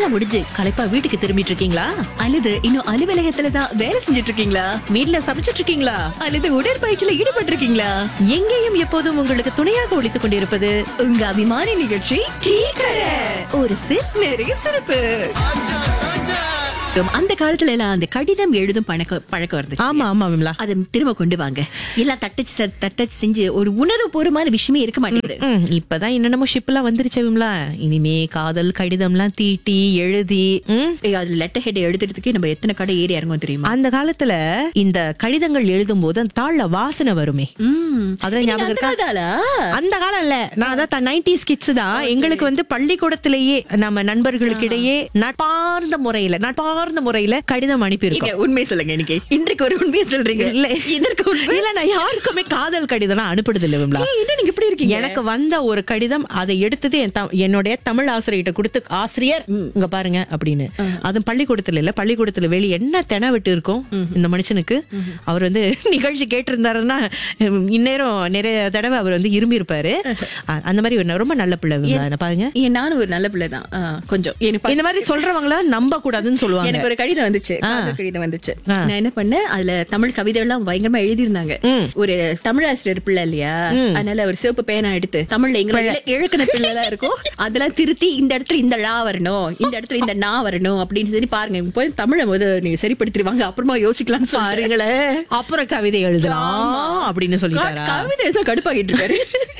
வேலை முடிஞ்சு களைப்பா வீட்டுக்கு திரும்பிட்டு இருக்கீங்களா அல்லது இன்னும் அலுவலகத்துல தான் வேலை செஞ்சுட்டு இருக்கீங்களா வீட்ல சமைச்சிட்டு இருக்கீங்களா அல்லது உடற்பயிற்சியில ஈடுபட்டு இருக்கீங்களா எங்கேயும் எப்போதும் உங்களுக்கு துணையாக ஒழித்துக் கொண்டிருப்பது உங்க அபிமானி நிகழ்ச்சி டீ கடை ஒரு சிப் நிறைய சிறப்பு அந்த காலத்துல எல்லாம் அந்த கடிதம் எழுதும் பழக்கம் பழக்கம் இருந்துச்சு ஆமா ஆமா விமலா அதை திரும்ப கொண்டு வாங்க எல்லாம் தட்டச்சு செ- தட்டச்சு செஞ்சு ஒரு உணர்வுபூர்வமான விஷயமே இருக்க மாட்டேங்குது ம், இப்பதான் என்னென்னமோ ஷிப்லாம் வந்துருச்சு விமலா இனிமே காதல் கடிதம்லாம் தீட்டி எழுதி ம், ஏய், அது லெட்டர் ஹெட் எழுதுறதுக்கு நம்ம எத்தனை கடை ஏறி இறங்கும் தெரியுமா அந்த காலத்துல இந்த கடிதங்கள் எழுதும் போது அந்த தாள்ல வாசனை வருமே ம். அதெல்லாம் நீங்க ஞாபகம் அந்த இருக்கா? காலத்தாளா? அந்த காலம் இல்ல நான் அதான் நைன்டி கிட்ஸ் தான் எங்களுக்கு வந்து பள்ளிக்கூடத்திலேயே நம்ம நண்பர்களுக்கு இடையே நட்பார்ந்த முறையில நட்பார்ந்த முறையில கடிதம் அனுப்பியிருக்கோம் நீங்க உண்மையை சொல்லுங்க இன்னைக்கு இன்றைக்கு ஒரு உண்மையை சொல்றீங்க இல்ல இதற்கு உண்மை இல்ல நான் யாருக்குமே காதல் கடிதம் அனுப்புறது இல்ல விமலா ஏய், என்ன நீங்க இப்படி இருக்கீங்க எனக்கு வந்த ஒரு கடிதம் அதை எடுத்தது என் த- என்னுடைய தமிழ் ஆசிரியர்கிட்ட கொடுத்து ஆசிரியர் இங்க பாருங்க அப்படின்னு அது பள்ளிக்கூடத்துல இல்ல பள்ளிக்கூடத்துல வெளிய என்ன தென விட்டு இருக்கும் இந்த மனுஷனுக்கு அவர் வந்து நிகழ்ச்சி கேட்டிருந்தாருன்னா உம், இந்நேரம் நிறைய தடவை அவர் வந்து இரும்பி இருப்பாரு அ- அந்த மாதிரி ஒரு ரொம்ப நல்ல பிள்ளை விமலா, பாருங்க ஏன் நானும் ஒரு நல்ல பிள்ளை தான் கொஞ்சம் எனக்கு இந்த மாதிரி சொல்றவங்கள நம்ப கூடாதுன்னு சொல்லுவாங்க எனக்கு ஒரு கடிதம் வந்துச்சு காதல் கடிதம் வந்துச்சு நான் என்ன பண்ணேன் அதுல தமிழ் கவிதை எல்லாம் பயங்கரமா எழுதியிருந்தாங்க ஒரு தமிழ் ஆசிரியர் பிள்ளை இல்லையா அதனால ஒரு சிவப்பு பேனா எடுத்து தமிழ்ல எங்களுக்கு இழக்கண பிள்ளை எல்லாம் இருக்கும் அதெல்லாம் திருத்தி இந்த இடத்துல இந்த லா வரணும் இந்த இடத்துல இந்த நா வரணும் அப்படின்னு சொல்லி பாருங்க இப்ப போய் தமிழை முத நீங்க சரிப்படுத்திடுவாங்க அப்புறமா யோசிக்கலாம்னு சொல்லுங்க பாருங்களேன் அப்புறம் கவிதை எழுதலாம் அப்படின்னு சொல்லிட்டாரா கவிதை எழுத கடுப்பாகிட்டு இருக்காரு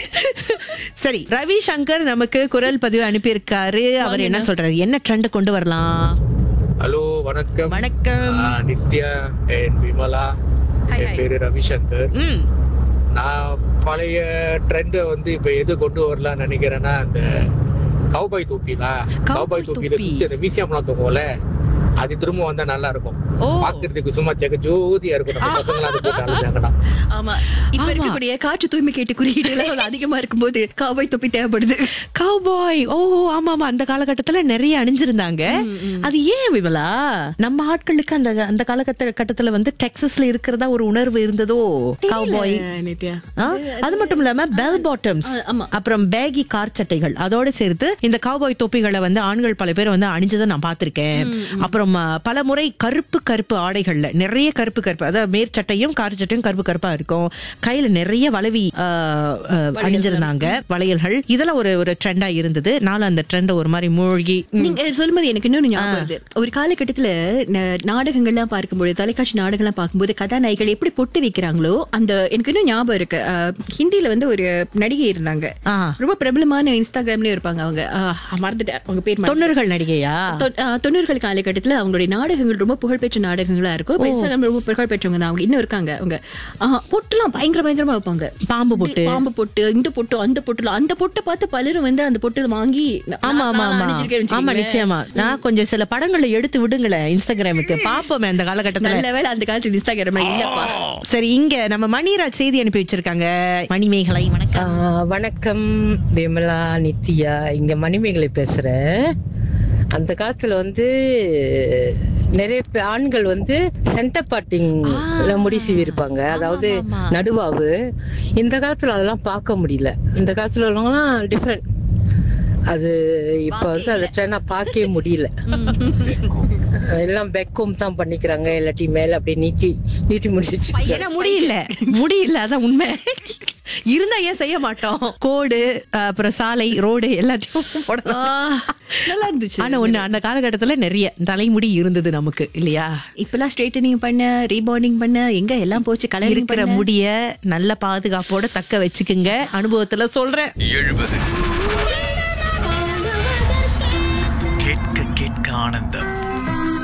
சரி ரவி சங்கர் நமக்கு குரல் பதிவு அனுப்பியிருக்காரு அவர் என்ன சொல்றாரு என்ன ட்ரெண்ட் கொண்டு வரலாம் ஹலோ வணக்கம் வணக்கம் ஆ, நித்யா அண்ட் விமலா Hi, என் hi. பேரு ரவிசங்கர் ம் நான் பழைய ட்ரெண்ட் வந்து இப்ப எது கொண்டு வரலாம்னு நினைக்கிறேன்னா அந்த கவுபாய் தொப்பிலாம் Cowboy கவுபாய் தொப்பியில தொப்பி. சுத்தி அந்த மியூசியம்லாம் தூங்கும்ல அது திரும்ப வந்தா நல்லா இருக்கும் ஓ. பாக்குறதுக்கு சும்மா ஜெக ஜோதியா இருக்கும் நம்ம பசங்களாம் அதை போட்டு அழுதாங்கன்னா ஆமா இப்ப இருக்கக்கூடிய காற்று தூய்மை கேட்டு குறியீடு எல்லாம் அதிகமா இருக்கும்போது காவாய் தொப்பி தேவைப்படுது கவுபாய் ஓ ஆமா ஆமா அந்த காலகட்டத்துல நிறைய அணிஞ்சிருந்தாங்க அது ஏன் விமலா நம்ம ஆட்களுக்கு அந்த அந்த காலகட்ட கட்டத்துல வந்து டெக்ஸஸ்ல இருக்கிறதா ஒரு உணர்வு இருந்ததோ கவுபாய் நித்யா ஆ, அது மட்டும் இல்லாம பெல் பாட்டம்ஸ் ஆ, ஆமா. அப்புறம் பேகி கார் சட்டைகள் அதோட சேர்த்து இந்த கவுபாய் தொப்பிகளை வந்து ஆண்கள் பல பேர் வந்து அணிஞ்சதை நான் பார்த்திருக்கேன் அப்புறம் ஆ, பல முறை கருப்பு கருப்பு ஆடைகள்ல நிறைய கருப்பு கருப்பு அதாவது மேற்சட்டையும் கார் சட்டையும் கருப்பு கருப்பா இருக்கும் கையில நிறைய வளவி ஆ, ஆ, அணிஞ்சிருந்தாங்க வளையல்கள் இதெல்லாம் ஒரு ஒரு ட்ரெண்டா இருந்தது நானும் அந்த ட்ரெண்ட ஒரு மாதிரி மூழ்கி நீங்க சொல்லும்போது எனக்கு இன்னொன்னு ஞாபகம் வருது ஒரு காலகட்டத்துல ந- நாடகங்கள்லாம் பார்க்கும்போது தொலைக்காட்சி நாடகம்லாம் பார்க்கும்போது கதாநாயகிகள் எப்படி பொட்டு வைக்கிறாங்களோ அந்த எனக்கு இன்னும் ஞாபகம் இருக்கு அஹ், ஹிந்தில வந்து ஒரு நடிகை இருந்தாங்க ஆ. ரொம்ப பிரபலமான இன்ஸ்டாகிராம்லயும் இருப்பாங்க அவங்க ஆஹ், மறந்துட்டேன் அவங்க பேர் மறந்துட்டேன். தொண்ணூறுகள் நடிகையா தொ- ஆஹ், தொண்ணூறுகள் காலகட்டத்துல அவங்களுடைய நாடகங்கள் ரொம்ப புகழ்பெற்ற நாடகங்களா இருக்கும் இப்ப இன்ஸ்டாகிராம் ரொம்ப புகழ்பெற்றவங்க தான் அவங்க இன்னும் இருக்காங்க அவங்க ஆஹ், பொட்டுலாம் பயங்கர பயங்கரமா வைப்பாங்க பாம்பு பொட்டு பாம்பு பொட்டு இந்த பொட்டு அந்த பொட்டுல அந்த பொட்டை பார்த்து பலரும் வந்து அந்த பொட்டு வாங்கி ஆமா ஆமா நான் ஆமா அணிஞ்சிருக்கேன்னு ஆமா வச்சுக்கோங்களேன். நிச்சயமா நான் கொஞ்சம் சில படங்களை எடுத்து விடுங்களேன் இன்ஸ்டாகிராமுக்கு பாப்போமே அந்த காலகட்டத்துல நல்ல வேளை அந்த காலத்துல இன்ஸ்டாகிராம்ல இல்லப்பா சரி இங்க நம்ம மணிராஜ் செய்தி அனுப்பி வச்சிருக்காங்க மணிமேகலை வணக்கம் ஆ, வணக்கம் விமலா நித்யா இங்க மணிமேகலை பேசுறேன் அந்த காலத்துல வந்து நிறைய பே- ஆண்கள் வந்து சென்டர் பாட்டிங் முடி சீவி இருப்பாங்க அதாவது நடுவாவு இந்த காலத்துல அதெல்லாம் பார்க்க முடியல இந்த காலத்துல உள்ளவங்கலாம் டிஃப்ரெண்ட் அது இப்ப வந்து அதை ட்ரெண்டா பார்க்கவே முடியல எல்லாம் பெக்கும் தான் பண்ணிக்கிறாங்க இல்லாட்டி மேல அப்படியே நீட்டி நீட்டி முடிச்சு ஏன்னா முடியல முடியல அதான் உண்மை இருந்தா ஏன் செய்ய மாட்டோம் கோடு அப்புறம் சாலை ரோடு எல்லாத்தையும் போடலாம் நல்லா இருந்துச்சு ஆனா ஒண்ணு அந்த காலகட்டத்துல நிறைய தலைமுடி இருந்தது நமக்கு இல்லையா இப்பெல்லாம் ஸ்ட்ரைட்டனிங் பண்ண ரீபாண்டிங் பண்ண எங்க எல்லாம் போச்சு கலர் இருக்கிற முடிய நல்ல பாதுகாப்போட தக்க வச்சுக்குங்க அனுபவத்துல சொல்றேன் எழுபது